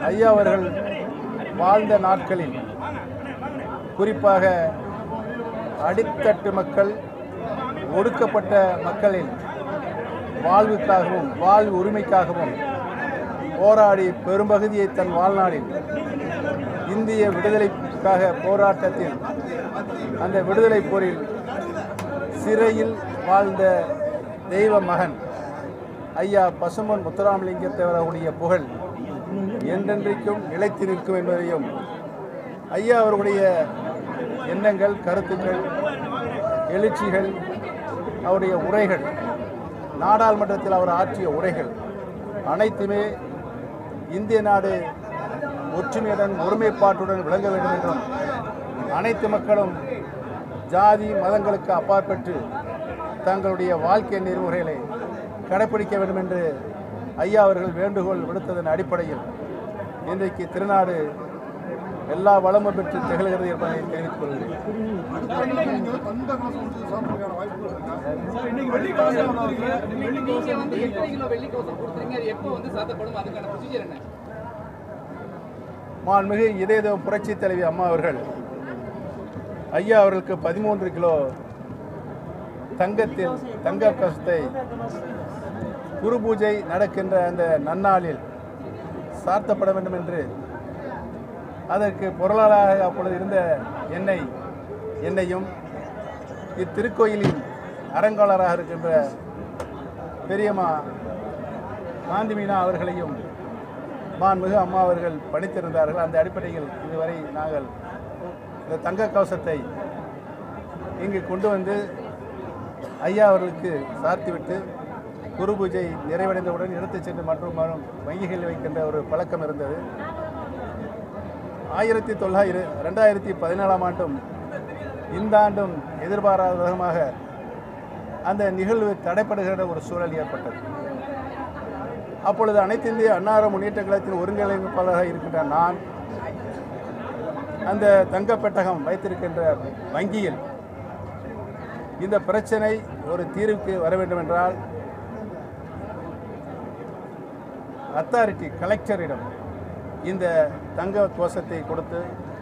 ஐயா அவர்கள் வாழ்ந்த நாட்களில் குறிப்பாக அடித்தட்டு மக்கள் ஒடுக்கப்பட்ட மக்களின் வாழ்வுக்காகவும் வாழ்வு உரிமைக்காகவும் போராடி பெரும்பகுதியை தன் வாழ்நாளில் இந்திய விடுதலைக்காக போராட்டத்தில் அந்த விடுதலை போரில் சிறையில் வாழ்ந்த தெய்வ மகன் ஐயா பசும்பொன் முத்துராமலிங்கத்தேவர் அவருடைய புகழ் என்றென்றைக்கும் நிலைத்து நிற்கும் என்பதையும் ஐயா அவருடைய எண்ணங்கள் கருத்துக்கள் எழுச்சிகள் அவருடைய உரைகள் நாடாளுமன்றத்தில் அவர் ஆற்றிய உரைகள் அனைத்துமே இந்திய நாடு ஒற்றுமையுடன் ஒருமைப்பாட்டுடன் விளங்க வேண்டும் என்றும் அனைத்து மக்களும் ஜாதி மதங்களுக்கு அப்பாற்பட்டு தங்களுடைய வாழ்க்கை நெறிமுறைகளை கடைப்பிடிக்க வேண்டும் என்று ஐயா அவர்கள் வேண்டுகோள் விடுத்ததன் அடிப்படையில் இன்றைக்கு திருநாடு எல்லா வளமும் பெற்று திகழ்கிறது என்பதை தெரிவித்துக் கொள்கிறேன் நீங்க வந்து எத்தனை கிலோ வெள்ளி கவசம் கொடுத்துறீங்க அது எப்போ வந்து சாத்தப்படும் அதுக்கான ப்ரொசீஜர் என்ன மாண்புமிகு இதயதேவ புரட்சி தலைவி அம்மா அவர்கள் ஐயா அவர்களுக்கு பதிமூன்று கிலோ தங்கத்தில் தங்க கசத்தை குரு பூஜை நடக்கின்ற அந்த நன்னாளில் சார்த்தப்பட வேண்டும் என்று அதற்கு பொருளாளராக அப்பொழுது இருந்த என்னை என்னையும் இத்திருக்கோயிலின் அறங்காளராக இருக்கின்ற பெரியம்மா காந்தி மீனா அவர்களையும் மாண்புமிகு அம்மா அவர்கள் பணித்திருந்தார்கள் அந்த அடிப்படையில் இதுவரை நாங்கள் இந்த தங்க கவசத்தை இங்கு கொண்டு வந்து ஐயா அவர்களுக்கு சார்த்திவிட்டு குரு பூஜை நிறைவடைந்தவுடன் எடுத்துச் சென்று மற்றும் மறும் வங்கிகளில் வைக்கின்ற ஒரு பழக்கம் இருந்தது ஆயிரத்தி தொள்ளாயிரம் ரெண்டாயிரத்தி பதினாலாம் ஆண்டும் இந்த ஆண்டும் எதிர்பாராத விதமாக அந்த நிகழ்வு தடைப்படுகிற ஒரு சூழல் ஏற்பட்டது அப்பொழுது அனைத்து இந்திய அன்னார முன்னேற்ற கழகத்தின் ஒருங்கிணைப்பாளராக இருக்கின்ற நான் அந்த தங்க பெட்டகம் வைத்திருக்கின்ற வங்கியில் இந்த பிரச்சனை ஒரு தீர்வுக்கு வர வேண்டும் என்றால் அத்தாரிட்டி கலெக்டரிடம் இந்த தங்க கோஷத்தை கொடுத்து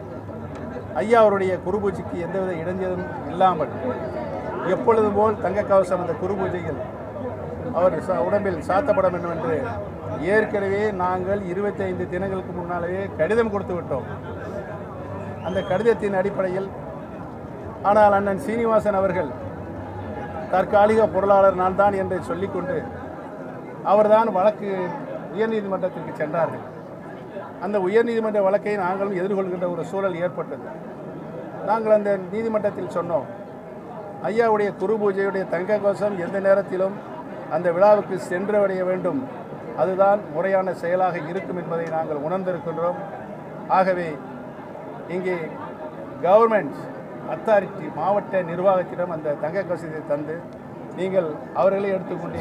ஐயா அவருடைய குருபூஜைக்கு எந்தவித இடைஞ்சலும் இல்லாமல் எப்பொழுதும் போல் தங்க கவசம் அந்த குருபூஜையில் அவர் ச- உடம்பில் சாத்தப்பட வேண்டும் என்று ஏற்கனவே நாங்கள் இருபத்தைந்து தினங்களுக்கு முன்னாலேயே கடிதம் கொடுத்து விட்டோம் அந்த கடிதத்தின் அடிப்படையில் ஆனால் அண்ணன் சீனிவாசன் அவர்கள் தற்காலிக பொருளாளர் நான் தான் என்று சொல்லிக்கொண்டு அவர்தான் வழக்கு உயர்நீதிமன்றத்திற்கு சென்றார்கள் அந்த உயர்நீதிமன்ற வழக்கை நாங்களும் எதிர்கொள்கின்ற ஒரு சூழல் ஏற்பட்டது நாங்கள் அந்த நீதிமன்றத்தில் சொன்னோம் ஐயாவுடைய குரு பூஜையுடைய தங்க கோஷம் எந்த நேரத்திலும் அந்த விழாவுக்கு சென்றடைய வேண்டும் அதுதான் முறையான செயலாக இருக்கும் என்பதை நாங்கள் உணர்ந்திருக்கின்றோம் ஆகவே இங்கே கவர்மெண்ட் அத்தாரிட்டி மாவட்ட நிர்வாகத்திடம் அந்த தங்க கவசத்தை தந்து நீங்கள் அவர்களே எடுத்துக்கொண்டே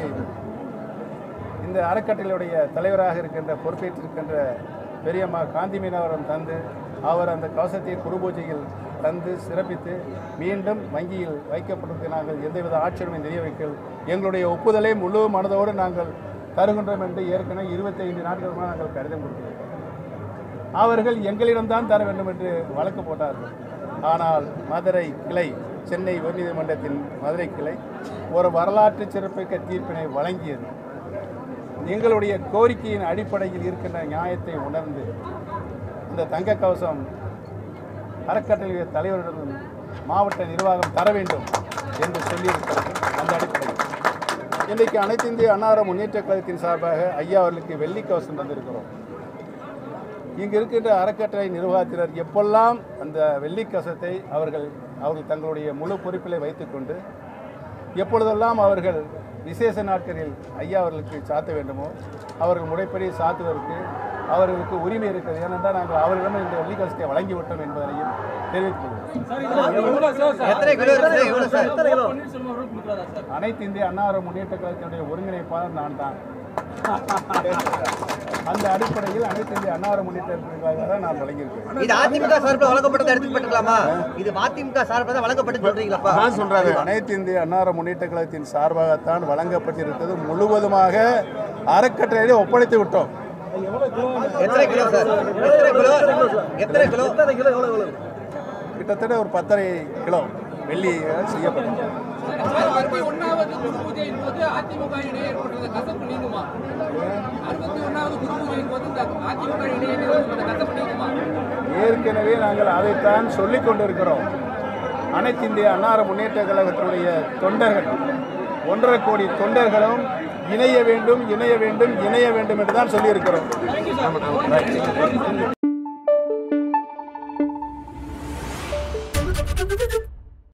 இந்த அறக்கட்டளையுடைய தலைவராக இருக்கின்ற பொறுப்பேற்றிருக்கின்ற பெரியம்மா காந்தி மீனவரம் தந்து அவர் அந்த கவசத்தை குருபூஜையில் தந்து சிறப்பித்து மீண்டும் வங்கியில் வைக்கப்பட்டது நாங்கள் எந்தவித ஆட்சேபனை தெரிவிக்கல் எங்களுடைய ஒப்புதலை முழு மனதோடு நாங்கள் தருகின்றோம் என்று ஏற்கனவே இருபத்தைந்து நாட்களுக்கு நாங்கள் கடிதம் கொடுத்திருக்கிறோம் அவர்கள் எங்களிடம்தான் தர வேண்டும் என்று வழக்கு போட்டார்கள் ஆனால் மதுரை கிளை சென்னை உயர்நீதிமன்றத்தின் மதுரை கிளை ஒரு வரலாற்று சிறப்புமிக்க தீர்ப்பினை வழங்கியது எங்களுடைய கோரிக்கையின் அடிப்படையில் இருக்கின்ற நியாயத்தை உணர்ந்து இந்த தங்க கவசம் அறக்கட்டளை தலைவரிடம் மாவட்ட நிர்வாகம் தர வேண்டும் என்று சொல்லியிருக்கிறது அந்த அடிப்படையில் இன்றைக்கு அனைத்து இந்திய அன்னார முன்னேற்ற கழகத்தின் சார்பாக ஐயா அவர்களுக்கு வெள்ளி கவசம் தந்திருக்கிறோம் இங்கு இருக்கின்ற அறக்கட்டளை நிர்வாகத்தினர் எப்பெல்லாம் அந்த வெள்ளி கவசத்தை அவர்கள் அவர்கள் தங்களுடைய முழு பொறுப்பிலை வைத்துக்கொண்டு எப்பொழுதெல்லாம் அவர்கள் விசேஷ நாட்களில் ஐயா அவர்களுக்கு சாத்த வேண்டுமோ அவர்கள் முறைப்படி சாத்துவதற்கு அவர்களுக்கு உரிமை இருக்கிறது ஏனென்றால் நாங்கள் அவர்களிடம் இந்த வெள்ளி கவசத்தை வழங்கிவிட்டோம் என்பதனையும் தெரிவித்துள்ளோம் எத்தனை கிலோ இருக்கு எவ்வளவு சார் பன்னீர்செல்வம் அவர்கள் கொடுக்குறாரா சார் அனைத்து இந்திய அன்னார முன்னேற்ற கழகத்தினுடைய ஒருங்கிணைப்பாளர் நான் தான் அந்த அடிப்படையில் அனைத்து இந்திய அன்னார முன்னேற்ற கழகத்திற்காக தான் நான் வழங்கியிருக்கேன் இது அதிமுக சார்பில் வழங்கப்பட்டதை எடுத்துட்டு போட்டுக்கலாமா இது அதிமுக சார்பில் தான் வழங்கப்பட்டு சொல்றீங்களாப்பா நான் சொல்றாரு அனைத்து இந்திய அன்னார முன்னேற்ற கழகத்தின் சார்பாகத்தான் வழங்கப்பட்டிருக்கிறது முழுவதுமாக அறக்கட்டளையிலே ஒப்படைத்து விட்டோம் எத்தனை கிலோ சார் எத்தனை கிலோ எத்தனை கிலோ கிட்டத்தட்ட ஒரு பத்தரை கிலோ வெள்ளி செய்யப்படும் அறுபத்தி ஒன்னாவது குரு பூஜையின் போது அதிமுக இடையே ஏற்பட்டது கசப்பு நீங்குமா அறுபத்தி ஒன்னாவது குரு பூஜையின் போது இந்த அதிமுக இடையே ஏற்பட்ட கசப்பு நீங்குமா ஏற்கனவே நாங்கள் அதைத்தான் சொல்லிக் கொண்டிருக்கிறோம் அனைத்து இந்திய அன்னார முன்னேற்ற கழகத்தினுடைய தொண்டர்கள் ஒன்றரை கோடி தொண்டர்களும் இணைய வேண்டும் இணைய வேண்டும் இணைய வேண்டும் என்று தான் சொல்லியிருக்கிறோம்